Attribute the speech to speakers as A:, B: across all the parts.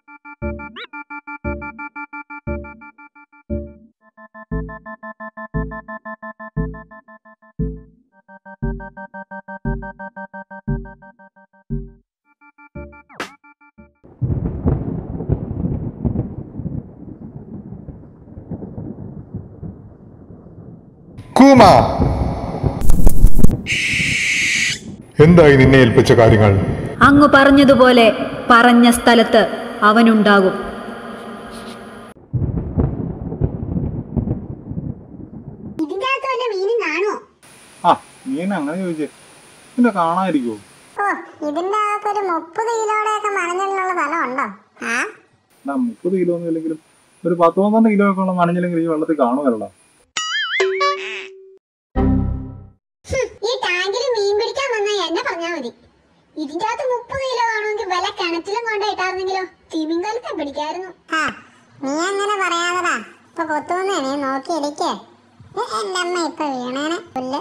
A: കൂമ എന്തായി നിന്നെ ഏൽപ്പിച്ച കാര്യങ്ങൾ
B: അങ്ങു പറഞ്ഞതുപോലെ പറഞ്ഞ സ്ഥലത്ത് അവനുണ്ടാകും
C: ഇതിന്റെ അകത്ത് വല്ല മീനും കാണുമോ
D: ആ മീൻ അങ്ങനെ ചോദിച്ചേ പിന്നെ കാണാതിരിക്കുവോ
C: ഓ ഇതിന്റെ അകത്ത് ഒരു മുപ്പത് കിലോയുടെ ഒക്കെ മണഞ്ഞലിനുള്ള സ്ഥലം ഉണ്ടോ ആ
D: എന്നാ മുപ്പത് കിലോ ഒന്നും ഇല്ലെങ്കിലും ഒരു പത്ത് പന്ത്രണ്ട് കിലോ ഒക്കെ ഉള്ള മണിഞ്ഞില്ലെങ്കിൽ ഈ വെള്ളത്തിൽ കാണുമല്ലോ
C: ഹും, ഈ ടാങ്കിൽ മീൻ പിടിക്കാൻ വന്നാൽ എന്നെ പറഞ്ഞാ മതി ഇതിന്റെ അകത്ത് മുപ്പത് കിലോ കാണുമെങ്കിൽ വില കിണറ്റിലും കൊണ്ടിട്ടായിരുന്നെങ്കിലോ തിമിങ്കലത്തെ പിടിക്കായിരുന്നു നീ അങ്ങനെ പറയാതടാ ഇപ്പൊ കൊത്തുവന്നേ നീ നോക്കി ഇരിക്കേ എന്റെ അമ്മ ഇപ്പൊ വീണേനെ പുല്ല്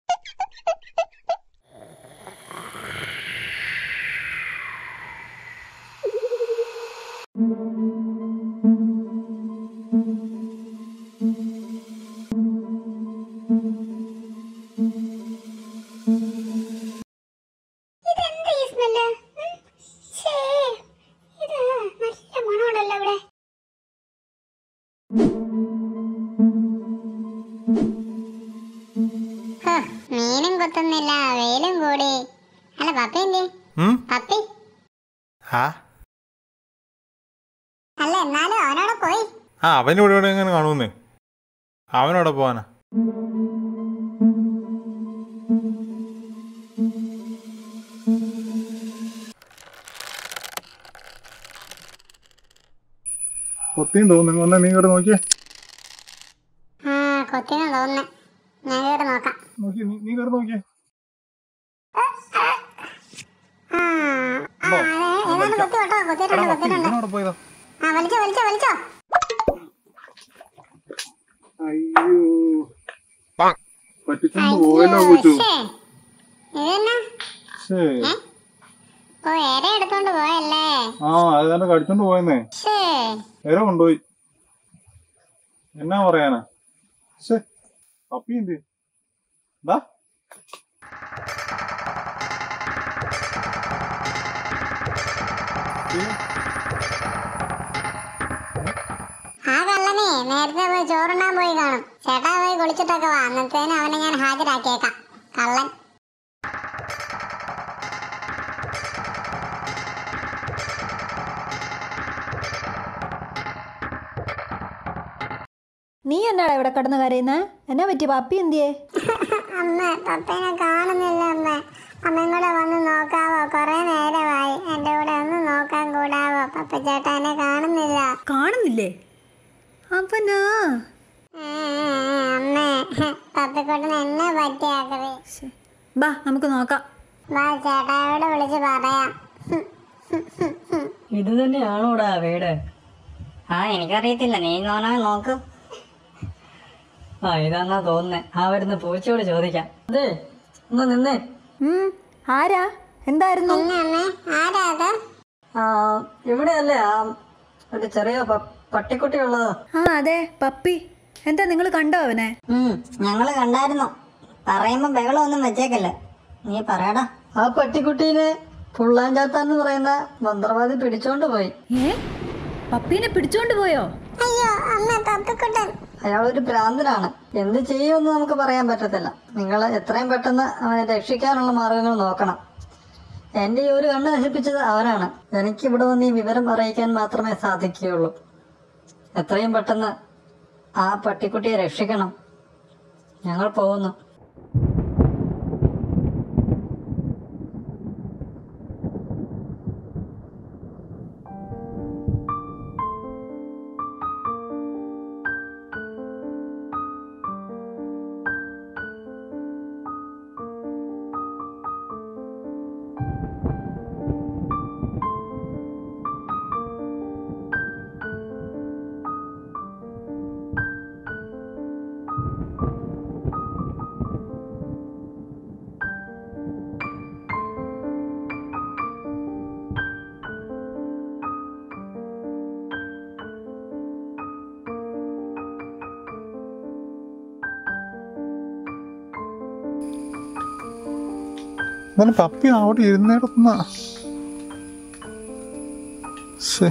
C: ഇതെന്താ ഈ സ്മെല്ല് ഉം, ശ്ശേ, ഇത് നല്ല മണമുണ്ടല്ലോ ഇവിടെ ഹ്, മീനും കൊത്തുന്നില്ല വെയിലും കൂടി അല്ല പപ്പി എന്തി പപ്പി
A: ആ
C: അല്ല എന്നാലും അവനോട് പോയി
A: ആ അവനിവിടെ ഇവിടെ എങ്ങനെ കാണുന്നേ അവനവിടെ പോവാനാ
D: കൊത്തിയും തോന്നുന്നു ഒന്ന് നീ ഇവിടെ നോക്കിയേ
C: ആ കൊത്തിനെ തോന്നുന്നു ഞാൻ കേട്ട് നോക്കാം
D: നോക്കി നീ നീ കയറി നോക്കിയേ
C: ആ ആ, അതെ, ഏതാണ്ട് കൊത്തി കേട്ടോ കൊത്തിയിട്ടുണ്ട് കൊത്തിയിട്ടുണ്ട്
D: ഇവനവിടെ പോയതാ
C: ആ വലിച്ചോ വലിച്ചോ വലിച്ചോ
D: അയ്യോ പറ്റിച്ചോണ്ട് പോയല്ലോ കൊച്ചു
C: ശ്ശേ, ഇതെന്നാ
D: ശേ
C: ഓ ഏറെ എടുത്തോണ്ട് പോയല്ലേ
D: ആ അത് തന്നെ കടിച്ചോണ്ട് പോയെന്നേ
C: ശ്ശേ
D: നേരെ കൊണ്ടുപോയി എന്നാ പറയാനാ ശേ പപ്പി എന്ത് എന്താ
C: ആ കള്ളനെ നേരത്തെ പോയി ചോറുണ്ണാൻ പോയി കാണും ചേട്ടാ പോയി കുളിച്ചിട്ടൊക്കെ വാ അന്നത്തേനും അവനെ ഞാൻ ഹാജരാക്കിയേക്കാം കള്ളൻ
B: നീ എന്നാടാ ഇവിടെ കിടന്ന് കരയുന്നത് എന്നാ പറ്റി പപ്പി എന്തിയേ
C: അമ്മ പപ്പേനെ കാണുന്നില്ല അമ്മ അമ്മയും കൂടെ വന്ന് നോക്കാവോ കൊറേ നേരമായി എന്റെ കൂടെ ഒന്ന് നോക്കാൻ കൂടാവോ പപ്പ ചേട്ടാ എന്നെ കാണുന്നില്ല
B: കാണുന്നില്ലേ അവനാ
C: ഏ, ഏ, ഏ, അമ്മേ പപ്പിക്കുട്ടന് എന്നെ പറ്റിയാക്കവേ
B: ശ്ശെ. ബാ നമുക്ക് നോക്കാം
C: വാ ചേട്ടായോട് വിളിച്ച് പറയാം ഹും, ഹും, ഹും, ഹും.
E: ഇത് തന്നെയാണോടാ വീട്
F: ആ എനിക്കറിയത്തില്ല നീ നോനാ നോക്ക്
E: ആ ഇതാന്നാ തോന്നുന്നേ ആ വരുന്ന പൂച്ചയോട് ചോദിക്കാം അതെ ഒന്ന് നിന്നേ
B: ഉം, ആരാ എന്തായിരുന്നു
C: പിന്നെ അമ്മേ ആരാ അത്
E: ആ ഇവിടെയല്ലേ ആ ഒരു ചെറിയ പ- പട്ടിക്കുട്ടി ഉള്ളത്
B: ആ അതെ പപ്പി എന്താ നിങ്ങൾ കണ്ടോ അവനെ
F: ഉം ഞങ്ങള് കണ്ടായിരുന്നു പറയുമ്പോ ബഹളമൊന്നും വെച്ചേക്കല്ലേ നീ പറയടാ
E: ആ പട്ടിക്കുട്ടീനെ പുള്ളാഞ്ചാത്താന്ന് പറയുന്ന മന്ത്രവാദി പിടിച്ചോണ്ട് പോയി
B: ഏ പപ്പീനെ പിടിച്ചോണ്ട് പോയോ
C: അയ്യോ അമ്മ പപ്പിക്കുട്ടൻ
E: അയാളൊരു ഭ്രാന്തനാണ് എന്ത് ചെയ്യുമെന്ന് നമുക്ക് പറയാൻ പറ്റത്തില്ല നിങ്ങൾ എത്രയും പെട്ടെന്ന് അവനെ രക്ഷിക്കാനുള്ള മാർഗങ്ങൾ നോക്കണം എൻ്റെ ഈ ഒരു കണ്ണ് നശിപ്പിച്ചത് അവനാണ് എനിക്ക് ഇവിടെ വന്ന് ഈ വിവരം അറിയിക്കാൻ മാത്രമേ സാധിക്കുകയുള്ളൂ എത്രയും പെട്ടെന്ന് ആ പട്ടിക്കുട്ടിയെ രക്ഷിക്കണം ഞങ്ങൾ പോകുന്നു
A: എന്നാലും പപ്പി അവിടെ ഇരുന്നിടത്തുന്ന ശേ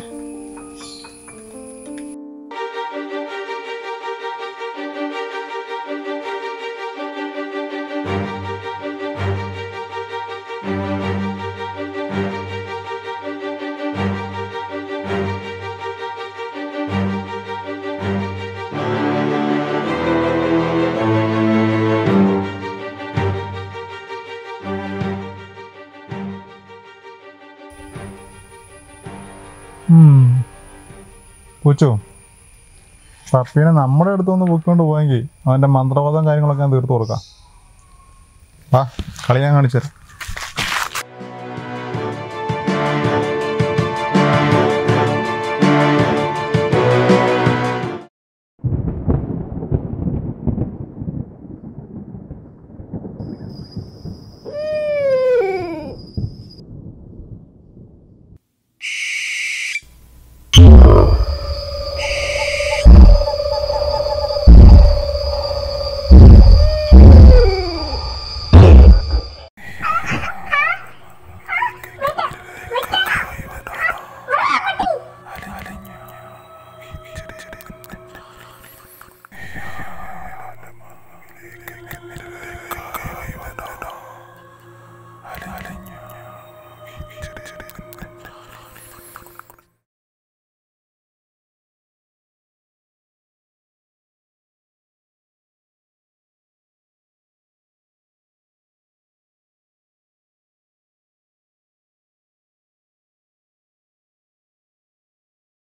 A: പൂച്ചോ പപ്പീനെ നമ്മുടെ അടുത്തൊന്ന് പൊക്കിക്കൊണ്ട് പോയെങ്കിൽ അവൻ്റെ മന്ത്രവാദം കാര്യങ്ങളൊക്കെ ഞാൻ തീർത്ത് കൊടുക്കാം വാ കളി ഞാൻ കാണിച്ചു തരാം